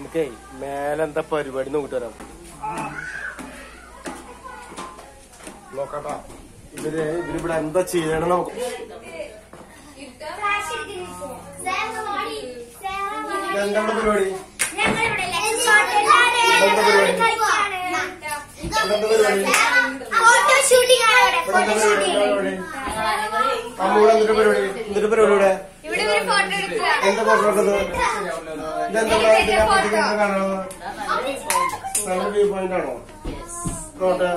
നമുക്കേ മേലെ എന്താ പരിപാടി നോക്കിട്ട് വരാം നോക്കട്ടാ ഇവര് ഇവരിവിടെ എന്താ ചെയ്യണം നമുക്ക് എന്താ ഇവിടെ പരിപാടി ഫോട്ടോ ഷൂട്ടിംഗ് ആണ് ഇവിടെ ഇവിടെ ഫോട്ടോ എന്താ പരിപാടി? ഷൂട്ടിംഗ് എന്താ പരിപാടി അമ്മൂടെ എന്നിട്ട് പരിപാടി എന്നിട്ട് പരിപാടി ഇവിടെ ഇവിടെ ഒരു ഫോട്ടോ എടുക്കുക എന്താ ഫോട്ടോ എടുത്തത് ഇതെന്താ ഇവിടെ ഇതിന്റെ അപ്പുറത്തേക്ക് എന്താ കാണുന്നത് നല്ല വ്യൂ പോയിന്റ് ആണോ നോട്ടെ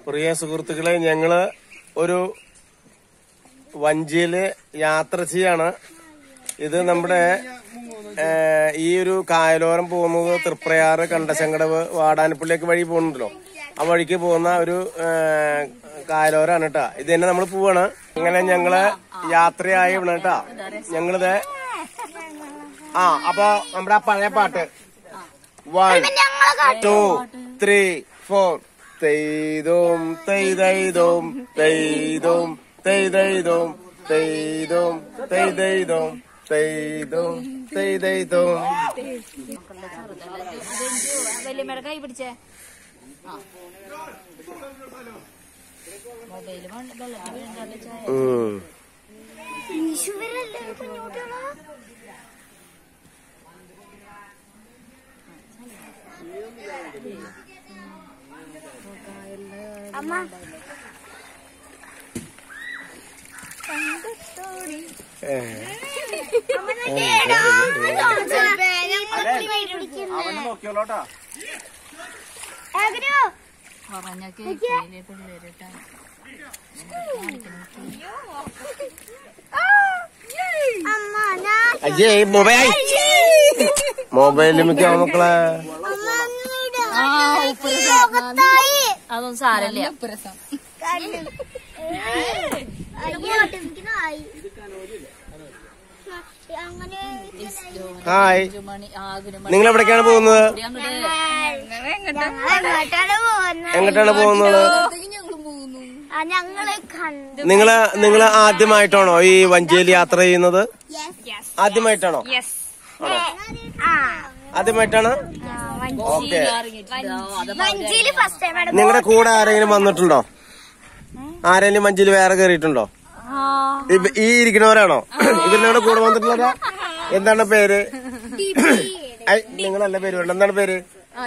പ്രിയ സുഹൃത്തുക്കളെ ഞങ്ങള് ഒരു വഞ്ചിയില് യാത്ര ചെയ്യാണ് ഇത് നമ്മുടെ ഏഹ്, ഈ ഒരു കായലോരം പോകുന്നത് തൃപ്രയാറ് കണ്ടശങ്കടവ് വാടാനപ്പള്ളിയൊക്കെ വഴി പോകുന്നുണ്ടല്ലോ ആ വഴിക്ക് പോകുന്ന ഒരു ഏഹ്, കായലോരാണ് കേട്ടാ ഇത് തന്നെ നമ്മൾ പോവാണ് അങ്ങനെ ഞങ്ങള് യാത്രയായി ഇവിടെ കേട്ടാ ഞങ്ങളിത് ആ അപ്പൊ നമ്മുടെ ആ പഴയ പാട്ട് വൺ ടു ത്രീ ഫോർ തെയ്തും തെയ്തൈതും തെയ്തും തെയ്തൈതും തെയ്തും തെയ്തൈതും തെയ്തും തെയ്തൈതും വലിയമ്മയുടെ കൈ പിടിച്ചേ മൊബൈല് വെള്ളത്തിൽ വീണ്ടാണ്ട് ചായ ഉം. അമ്മ ഏ. പറഞ്ഞ കേക്കില്ലേ പിള്ളേരിട്ടാ അമ്മ ഞാൻ അയ്യേ മൊബൈൽ മൊബൈലിൽ മിക്ക മക്കളെ ലോകത്തായി അതൊന്നും സാരല്ല അയ്യോ എനിക്ക് നായി അങ്ങനെ ഹായ് മണി ആകുന നിങ്ങൾ എവിടേക്കാണ് പോകുന്നത് എങ്ങോട്ടാണ് പോകുന്നത് എങ്ങോട്ടാണ് പോകുന്നത് ആ, ഞങ്ങള് കണ്ടു നിങ്ങള് നിങ്ങള് ആദ്യമായിട്ടാണോ ഈ വഞ്ചിയിൽ യാത്ര ചെയ്യുന്നത് ആദ്യമായിട്ടാണോ ആണോ ആ ആദ്യമായിട്ടാണ് ഓക്കെ മഞ്ചിയില് ഫസ്റ്റ് ടൈം ആണ് നിങ്ങളുടെ കൂടെ ആരെങ്കിലും വന്നിട്ടുണ്ടോ ആരെങ്കിലും മഞ്ചിയിൽ വേറെ കയറിയിട്ടുണ്ടോ ഇവ- ഈ ഇരിക്കണവരാണോ ഇവരുടെ കൂടെ വന്നിട്ടുള്ളവരാ എന്താണ് പേര് ഐ, നിങ്ങളല്ല പേര് വേണ്ട എന്താണ് പേര്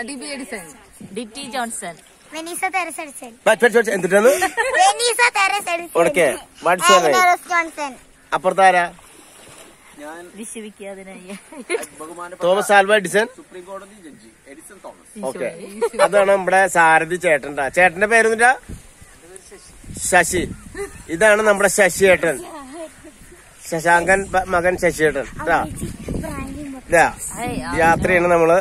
ഡിറ്റി ജോൺസൺ വെനീസ തെരസ് എഡിസൺ പറ്റ് പറ്റ് പറ്റ് എന്തിട്ടാണ് വെനീസ തെരസ് Edison okay WhatsApp Agnes Johnson അപ്പുറത്താരാ വിശ്വസിക്കാതിനായി തോമസ് ആൽവ എഡിസൺ ഓക്കെ അതാണ് നമ്മുടെ സാരഥി ചേട്ടൻ്റെ ചേട്ടന്റെ പേരൊന്നുമില്ല ശശി ഇതാണ് നമ്മുടെ ശശി ഏട്ടൻ ശശാങ്കൻ പ- മകൻ ശശി ഏട്ടൻ കേട്ടാ ഇതാ യാത്രയാണ് നമ്മള്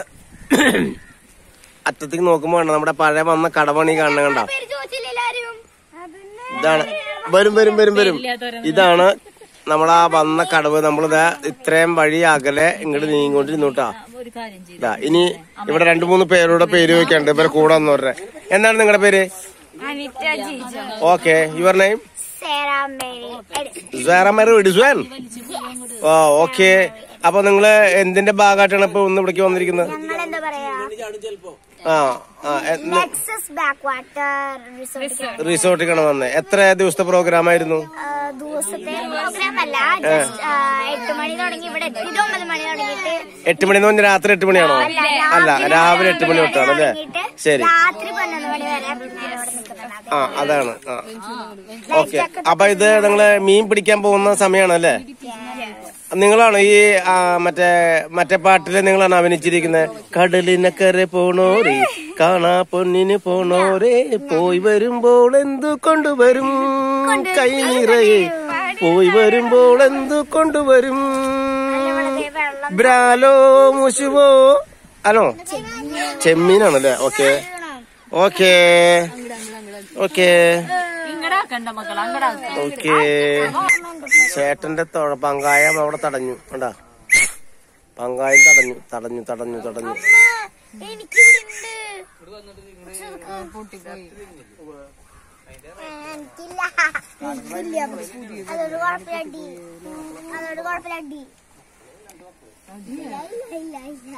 അറ്റത്തേക്ക് നോക്കുമ്പോ കണ്ടോ നമ്മുടെ പഴയ വന്ന കടപണി കാണുന്ന കണ്ടോ പേര് ചോദിച്ചില്ലാരും ഇതാണ് വരും വരും വരും വരും ഇതാണ് നമ്മളാ വന്ന കടവ് നമ്മളിതാ ഇത്രയും വഴി അകലെ ഇങ്ങോട്ട് നീങ്ങിക്കൊണ്ടിരുന്നു കേട്ടാ ഒരു കാര്യം ചെയ്തു ഇതാ ഇനി ഇവിടെ രണ്ടു മൂന്ന് പേരുടെ പേര് വെക്കാണ്ട് ഇവരെ കൂടെ വന്നവരുടെ എന്താണ് നിങ്ങളുടെ പേര് Anita Jeeja okay your name Sarah Mary Edison Saramma ഇഡിസ്വാൻ ഓ ഓക്കെ അപ്പൊ നിങ്ങള് എന്തിന്റെ ഭാഗമായിട്ടാണ് ഇപ്പൊ ഒന്ന് ഇവിടേക്ക് വന്നിരിക്കുന്നത് ഞങ്ങൾ എന്താ പറയാ ആ ആ നെക്സസ് ബാക്ക് വാട്ടർ റിസോർട്ട് റിസോർട്ടിലാണ് വന്നത് എത്ര ദിവസത്തെ പ്രോഗ്രാം ആയിരുന്നു ദിവസത്തെ പ്രോഗ്രാം അല്ല just, ആ, എട്ട് മണി തുടങ്ങി ഇവിടെ എത്തിയത് ഒമ്പത് മണി തുടങ്ങിയിട്ട് എട്ട് മണി എന്ന് പറഞ്ഞാൽ രാത്രി എട്ട് മണിയാണോ അല്ല രാവിലെ എട്ട് മണി തൊട്ടാണ് അല്ലേ തുടങ്ങിയിട്ട് ശരി രാത്രി പതിനൊന്ന് മണി വരെ ഞാൻ ഇവിടെ നിൽക്കുന്നുണ്ട് ആ അതാണ് ആ ഓക്കെ അപ്പൊ ഇത് നിങ്ങള് മീൻ പിടിക്കാൻ പോകുന്ന സമയമാണല്ലേ നിങ്ങളാണ് ഈ ആ, മറ്റേ മറ്റേ പാട്ടില് നിങ്ങളാണ് അഭിനയിച്ചിരിക്കുന്നത് കടലിനക്കരെ പോണോരെ കാണാ പൊന്നിന് പോണോരെ പോയി വരുമ്പോൾ എന്തു കൊണ്ടുവരും കൈ നിറയെ പോയി വരുമ്പോൾ എന്തു കൊണ്ടുവരും വെള്ളം ബ്രാലോ മുശുവോ അല്ലോ ചെമ്മീനാണല്ലേ ഓക്കെ ഓക്കെ ഓക്കെ ഇങ്ങടാക്കണ്ട മക്കൾ അങ്ങടാക്ക ഓക്കെ ചേട്ടന്റെ തൊഴ പങ്കായം അവിടെ തടഞ്ഞു കണ്ടാ പങ്കായം തടഞ്ഞു തടഞ്ഞു തടഞ്ഞു തടഞ്ഞു എനിക്കിവിടെ എനിക്കില്ല എനിക്കില്ല അതോട് കുഴപ്പമില്ലടി അതോട് കുഴപ്പമില്ലടി ഇല്ല ഇല്ല ഇല്ല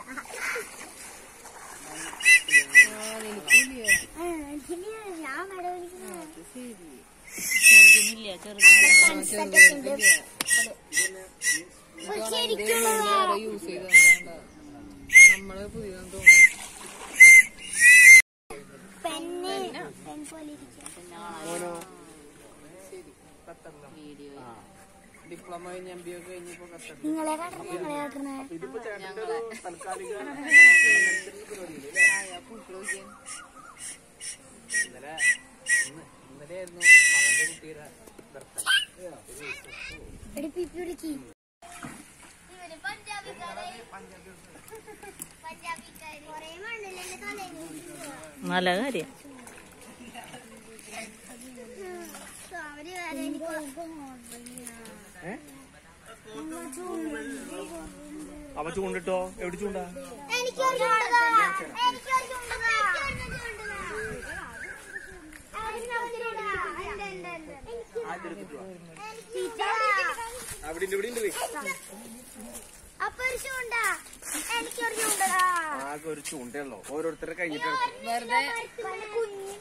ആ, എനിക്കില്ല. ഞാൻ മഴ ചെറുതിനില്ല ചെറുതിന് ശരിക്കും പെന്ന് പെൻ പോലെ ഇരിക്കും നിങ്ങളെ കാട്ടണ നിങ്ങളെ കാട്ടണേ നല്ല കാര്യം അവ ചൂണ്ടിട്ടോ എവിടെ ചൂണ്ടാ എനിക്കൊരു ചൂണ്ടതാ. എനിക്കൊരു ചൂണ്ടതാ. എനിക്കൊരു ചൂണ്ടതാ. ഉണ്ട്, ഉണ്ട്, ഉണ്ട്. എനിക്ക് അവിടെ ഇവിടെ ഉണ്ട് അപ്പൊ ഒരു ചൂണ്ട എനിക്കൊരു ചൂണ്ടടാ ആകെ ഒരു ചൂണ്ടയുള്ളോ ഓരോരുത്തരുടെ കഴിഞ്ഞിട്ട് വെറുതെ കുഞ്ഞു